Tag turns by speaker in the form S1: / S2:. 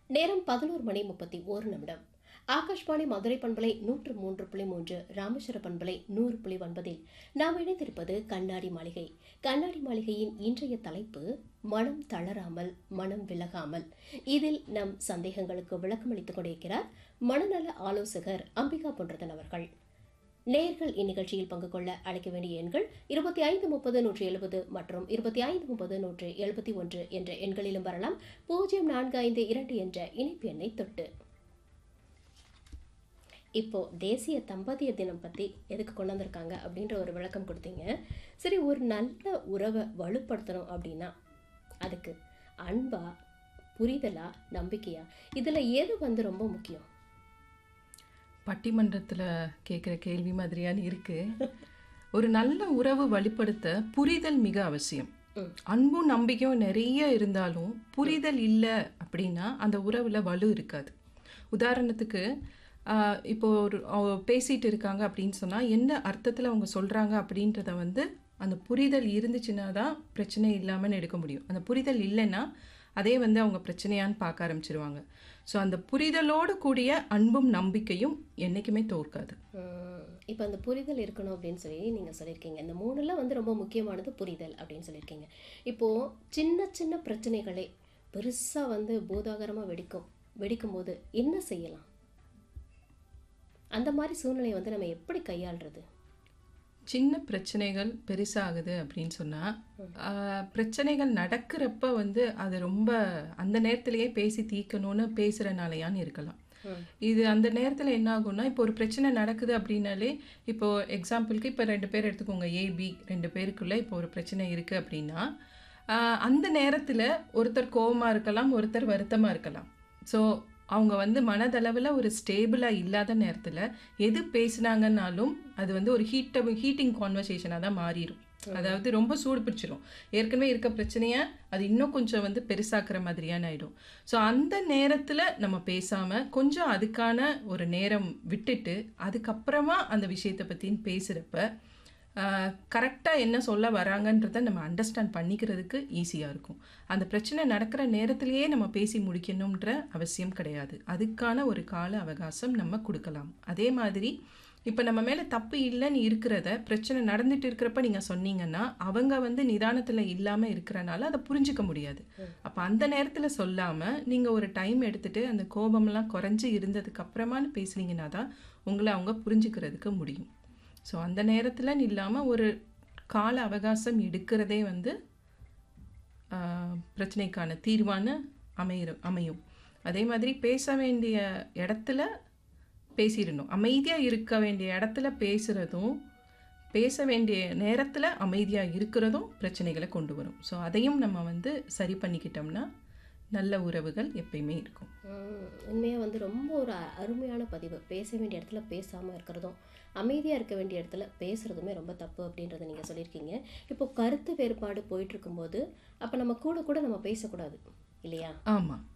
S1: நேரம் பதினோரு மணி முப்பத்தி ஒரு நிமிடம் ஆகாஷ்வாணி மதுரை பண்பலை நூற்று மூன்று புள்ளி மூன்று ராமேஸ்வர பண்பலை நூறு புள்ளி ஒன்பதில் நாம் இணைந்திருப்பது கண்ணாடி மாளிகை கண்ணாடி மாளிகையின் இன்றைய தலைப்பு மனம் தளராமல் மனம் விலகாமல் இதில் நம் சந்தேகங்களுக்கு விளக்கமளித்துக் கொண்டிருக்கிறார் மனநல ஆலோசகர் அம்பிகா பொன்றதன் அவர்கள் நேர்கள் இந்நிகழ்ச்சியில் பங்கு கொள்ள அழைக்க வேண்டிய எண்கள் இருபத்தி ஐந்து முப்பது நூற்றி எழுபது மற்றும் இருபத்தி ஐந்து முப்பது நூற்றி எழுபத்தி ஒன்று என்ற எண்களிலும் வரலாம் பூஜ்ஜியம் நான்கு ஐந்து இரண்டு என்ற இணைப்பு எண்ணை தொட்டு இப்போ தேசிய தம்பதியர் தினம் பற்றி எதுக்கு கொண்டு வந்திருக்காங்க அப்படின்ற ஒரு விளக்கம் கொடுத்தீங்க சரி ஒரு நல்ல உறவை வலுப்படுத்தணும் அப்படின்னா அதுக்கு அன்பா புரிதலா நம்பிக்கையா இதில் எது வந்து ரொம்ப முக்கியம்
S2: பட்டிமன்றத்தில் கேட்குற கேள்வி மாதிரியான இருக்கு ஒரு நல்ல உறவு வலுப்படுத்த புரிதல் மிக அவசியம்
S1: ம்.
S2: அன்பும் நம்பிக்கையும் நிறைய இருந்தாலும் புரிதல் இல்லை அப்படின்னா அந்த உறவில் வலு இருக்காது உதாரணத்துக்கு ஆஹ், இப்போ ஒரு அவ பேசிட்டு இருக்காங்க அப்படின்னு சொன்னால் என்ன அர்த்தத்தில் அவங்க சொல்கிறாங்க அப்படின்றத வந்து அந்த புரிதல் இருந்துச்சுன்னா தான் பிரச்சனை இல்லாமல் எடுக்க முடியும் அந்த புரிதல் இல்லைன்னா அதே வந்து அவங்க பிரச்சனையான்னு பார்க்க ஆரம்பிச்சிருவாங்க ஸோ அந்த புரிதலோடு கூடிய அன்பும் நம்பிக்கையும் என்றைக்குமே தோற்காது
S1: இப்போ அந்த புரிதல் இருக்கணும் அப்படின்னு சொல்லி நீங்கள் சொல்லியிருக்கீங்க இந்த மூணுல வந்து ரொம்ப முக்கியமானது புரிதல் அப்படின்னு சொல்லியிருக்கீங்க இப்போது சின்ன சின்ன பிரச்சனைகளே பெருசாக வந்து பூதாகரமாக வெடிக்கும் வெடிக்கும் போது என்ன செய்யலாம் அந்த மாதிரி சூழ்நிலையை வந்து நம்ம எப்படி கையாளுறது
S2: சின்ன பிரச்சனைகள் பெருசாகுது அப்படின்னு சொன்னால் பிரச்சனைகள் நடக்கிறப்ப வந்து அது ரொம்ப அந்த நேரத்திலேயே பேசி தீர்க்கணும்னு பேசுகிறனாலையான்னு இருக்கலாம்
S1: ம்.
S2: இது அந்த நேரத்தில் என்ன ஆகும்னா இப்போ ஒரு பிரச்சனை நடக்குது அப்படின்னாலே இப்போ எக்ஸாம்பிளுக்கு இப்போ ரெண்டு பேர் எடுத்துக்கோங்க ஏபி ரெண்டு பேருக்குள்ளே இப்போ ஒரு பிரச்சனை இருக்குது அப்படின்னா ஆஹ், அந்த நேரத்தில் ஒருத்தர் கோவமாக இருக்கலாம் ஒருத்தர் வருத்தமாக இருக்கலாம் ஸோ அவங்க வந்து மனதளவில் ஒரு ஸ்டேபிளாக இல்லாத நேரத்தில் எது பேசுனாங்கன்னாலும் அது வந்து ஒரு ஹீட்ட ஹீட்டிங் கான்வர்சேஷனாக தான் மாறிடும் அதாவது ரொம்ப சூடு பிடிச்சிரும் ஏற்கனவே இருக்க பிரச்சனையை அது இன்னும் கொஞ்சம் வந்து பெருசாக்குற மாதிரியான ஆயிடும் ஸோ அந்த நேரத்தில் நம்ம பேசாமல் கொஞ்சம் அதுக்கான ஒரு நேரம் விட்டுட்டு அதுக்கப்புறமா அந்த விஷயத்தை பற்றின்னு பேசுகிறப்ப கரெக்டாக என்ன சொல்ல வராங்கன்றத நம்ம அண்டர்ஸ்டாண்ட் பண்ணிக்கிறதுக்கு ஈஸியாக இருக்கும் அந்த பிரச்சனை நடக்கிற நேரத்திலேயே நம்ம பேசி முடிக்கணுன்ற அவசியம் கிடையாது அதுக்கான ஒரு கால அவகாசம் நம்ம கொடுக்கலாம் அதே மாதிரி இப்போ நம்ம மேலே தப்பு இல்லைன்னு இருக்கிறத பிரச்சனை நடந்துட்டு இருக்கிறப்ப நீங்கள் சொன்னீங்கன்னா அவங்க வந்து நிதானத்தில் இல்லாமல் இருக்கிறனால அதை புரிஞ்சுக்க முடியாது அப்போ அந்த நேரத்தில் சொல்லாமல் நீங்கள் ஒரு டைம் எடுத்துட்டு அந்த கோபமெல்லாம் குறைஞ்சி இருந்ததுக்கு அப்புறமான்னு பேசுனீங்கன்னா தான் உங்களை அவங்க புரிஞ்சுக்கிறதுக்கு முடியும் ஸோ அந்த நேரத்தில் இல்லாமல் ஒரு கால அவகாசம் எடுக்கிறதே வந்து ஆஹ், பிரச்சனைக்கான தீர்வான அமையிற அமையும் அதே மாதிரி பேச வேண்டிய இடத்துல பேசிடணும் அமைதியாக இருக்க வேண்டிய இடத்துல பேசுகிறதும் பேச வேண்டிய நேரத்தில் அமைதியாக இருக்கிறதும் பிரச்சனைகளை கொண்டு வரும் ஸோ அதையும் நம்ம வந்து சரி பண்ணிக்கிட்டோம்னா நல்ல உறவுகள் எப்பயுமே இருக்கும்
S1: உண்மையாக வந்து ரொம்ப ஒரு அ- அருமையான பதிவு பேச வேண்டிய இடத்துல பேசாமல் இருக்கிறதும் அமைதியாக இருக்க வேண்டிய இடத்துல பேசுகிறதுமே ரொம்ப தப்பு அப்படின்றத நீங்கள் சொல்லியிருக்கீங்க இப்போ கருத்து வேறுபாடு போயிட்டு இருக்கும்போது அப்போ நம்ம கூட கூட நம்ம பேசக்கூடாது இல்லையா
S2: ஆமாம்